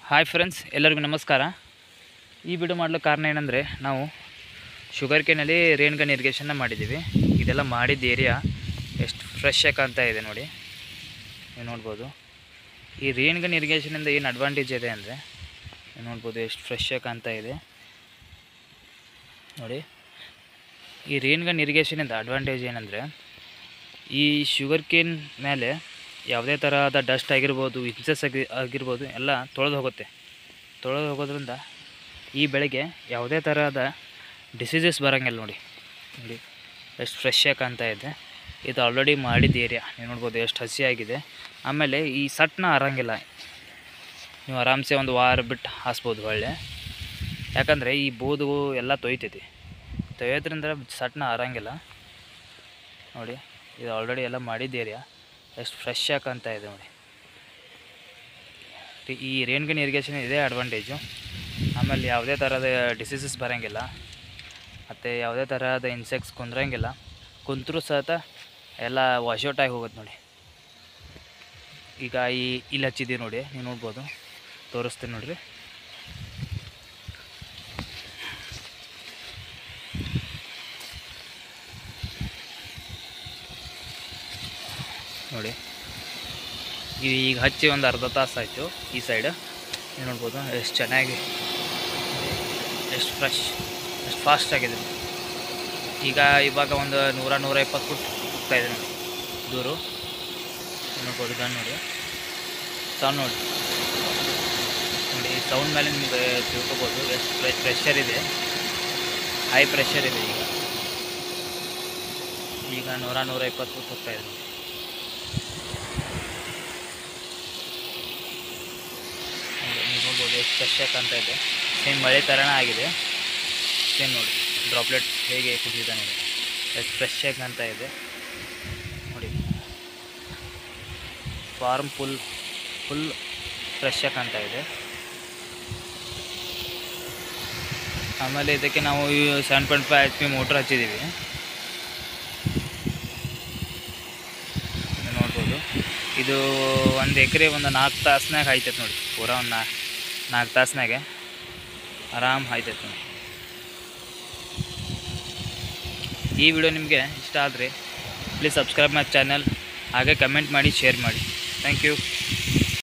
hi friends ಎಲ್ಲರಿಗೂ ನಮಸ್ಕಾರ ಈ ವಿಡಿಯೋ ಮಾಡಲು ಕಾರಣ ಏನಂದರೆ ನಾವು ಶುಗರ್ ಕೇನಲ್ಲಿ ರೇಣ್ಗನ್ ಇರಿಗೇಷನ್ನ ಮಾಡಿದ್ದೀವಿ ಇದೆಲ್ಲ ಮಾಡಿದ ಏರಿಯಾ ಎಷ್ಟು ಫ್ರೆಶ್ ಆಗಿ ಕಾಣ್ತಾ ಇದೆ ನೋಡಿ ನೀವು ನೋಡ್ಬೋದು ಈ ರೇಣ್ಗನ್ ಇರಿಗೇಷನಿಂದ ಏನು ಅಡ್ವಾಂಟೇಜ್ ಇದೆ ಅಂದರೆ ನೀವು ನೋಡ್ಬೋದು ಎಷ್ಟು ಫ್ರೆಶ್ ಆಗಿ ಕಾಣ್ತಾ ಇದೆ ನೋಡಿ ಈ ರೇಣ್ಗನ್ ಇರಿಗೇಷನಿಂದ ಅಡ್ವಾಂಟೇಜ್ ಏನಂದರೆ ಈ ಶುಗರ್ ಕೇನ್ ಮೇಲೆ ಯಾವುದೇ ಥರದ ಡಸ್ಟ್ ಆಗಿರ್ಬೋದು ಇನ್ಸೆಸ್ ಆಗಿ ಆಗಿರ್ಬೋದು ಎಲ್ಲ ತೊಳೆದು ಹೋಗುತ್ತೆ ತೊಳೆದು ಹೋಗೋದ್ರಿಂದ ಈ ಬೆಳೆಗೆ ಯಾವುದೇ ಥರದ ಡಿಸೀಸಸ್ ಬರೋಂಗಿಲ್ಲ ನೋಡಿ ನೋಡಿ ಎಷ್ಟು ಫ್ರೆಶ್ ಆಗಿ ಕಾಣ್ತಾ ಇದೆ ಇದು ಆಲ್ರೆಡಿ ಮಾಡಿದ ಏರಿಯಾ ನೀವು ನೋಡ್ಬೋದು ಎಷ್ಟು ಹಸಿಯಾಗಿದೆ ಆಮೇಲೆ ಈ ಸಟ್ನ ಹರಂಗಿಲ್ಲ ನೀವು ಆರಾಮ್ಸೆ ಒಂದು ವಾರ ಬಿಟ್ಟು ಹಾಸ್ಬೋದು ಒಳ್ಳೆ ಯಾಕಂದರೆ ಈ ಬೋದು ಎಲ್ಲ ತೊಯ್ತೈತಿ ತೊಯ್ಯೋದ್ರಿಂದ ಸಟ್ನ ಹರಂಗಿಲ್ಲ ನೋಡಿ ಇದು ಆಲ್ರೆಡಿ ಎಲ್ಲ ಮಾಡಿದ ಏರಿಯಾ ಎಷ್ಟು ಫ್ರೆಶ್ ಆಗಿ ಕಾಣ್ತಾ ಇದೆ ನೋಡಿ ಈ- ಈ ರೇಣ್ಗನ್ ಇರಿಗೇಷನ್ ಇದೇ ಅಡ್ವಾಂಟೇಜು ಆಮೇಲೆ ಯಾವುದೇ ಥರದ ಡಿಸೀಸಸ್ ಬರೋಂಗಿಲ್ಲ ಮತ್ತು ಯಾವುದೇ ಥರದ ಇನ್ಸೆಕ್ಟ್ಸ್ ಕುಂದ್ರಂಗಿಲ್ಲ ಕುಂತರೂ ಸಹಿತ ಎಲ್ಲ ವಾಶೌಟ್ ಆಗಿ ಹೋಗುತ್ತೆ ನೋಡಿ ಈಗ ಈ ಇಲ್ಲಿ ಹಚ್ಚಿದ್ದೀವಿ ನೋಡಿ ನೀವು ನೋಡ್ಬೋದು ತೋರಿಸ್ತೀನಿ ನೋಡ್ರಿ ನೋಡಿ ಇದು ಈಗ ಹಚ್ಚಿ ಒಂದು ಅರ್ಧ ತಾಸು ಆಯಿತು ಈ ಸೈಡ್ ನೀವು ನೋಡ್ಬೋದು ಎಷ್ಟು ಚೆನ್ನಾಗಿ ಎಷ್ಟು ಫ್ರೆಶ್ ಎಷ್ಟು ಫಾಸ್ಟ್ ಆಗಿದೆ ಈಗ ಇವಾಗ ಒಂದು ನೂರ ನೂರ ಇಪ್ಪತ್ತು ಫುಟ್ ಹೋಗ್ತಾ ಇದೆ ನೋಡಿ ದೂರು ನೀವು ನೋಡ್ಬೋದು ಗನ್ ನೋಡಿ ಸೌಂಡ್ ನೋಡಿ ನೋಡಿ ಈ ಸೌಂಡ್ ಮೇಲೆ ನಿಮಗೆ ತಿಳ್ಕೊಬೋದು ಎಷ್ಟು ಫ್ರೆಶ್ ಪ್ರೆಷರ್ ಇದೆ ಹೈ ಪ್ರೆಷರ್ ಇದೆ ಈಗ ಈಗ ನೂರ ನೂರ ಇಪ್ಪತ್ತು ಫುಟ್ ಹೋಗ್ತಾ ಇದೆ ನೋಡಿ ನೋಡಿ, ನೀವು ನೋಡ್ಬೋದು ಎಷ್ಟು ಫ್ರೆಶ್ ಆಗಿ ಕಾಣ್ತಾ ಇದೆ ಸೇಮ್ ಮಳೆ ಥರನೇ ಆಗಿದೆ ಸೇಮ್ ನೋಡಿ ಡ್ರಾಪ್ಲೆಟ್ ಹೇಗೆ ಕುದಿದ ನೋಡಿ ಎಷ್ಟು ಫ್ರೆಶ್ ಆಗಿ ಕಾಣ್ತಾ ಇದೆ ನೋಡಿ ಫಾರ್ಮ್ ಫುಲ್ ಫುಲ್ ಫ್ರೆಶ್ ಆಗಿ ಕಾಣ್ತಾ ಇದೆ ಆಮೇಲೆ ಇದಕ್ಕೆ ನಾವು seven point five H P motor ಹಚ್ಚಿದ್ದೀವಿ ನೀವು ನೋಡ್ಬೋದು ಇದು ಒಂದು ಎಕರೆ ಒಂದು ನಾಲ್ಕು ತಾಸ್ನಾಗ ಆಯ್ತೈತೆ ನೋಡಿ ಪೂರ ಒಂದು ನಾ ನಾಲ್ಕು ತಾಸ್ನಾಗೆ ಆರಾಮ್ ಆಯ್ತೈತೆ ನೋಡಿ ಈ ವಿಡಿಯೋ ನಿಮಗೆ ಇಷ್ಟ ಆದರೆ ಪ್ಲೀಸ್ ಸಬ್ಸ್ಕ್ರೈಬ್ ಮೈ ಚಾನಲ್ ಹಾಗೆ ಕಮೆಂಟ್ ಮಾಡಿ ಶೇರ್ ಮಾಡಿ ಥ್ಯಾಂಕ್ ಯು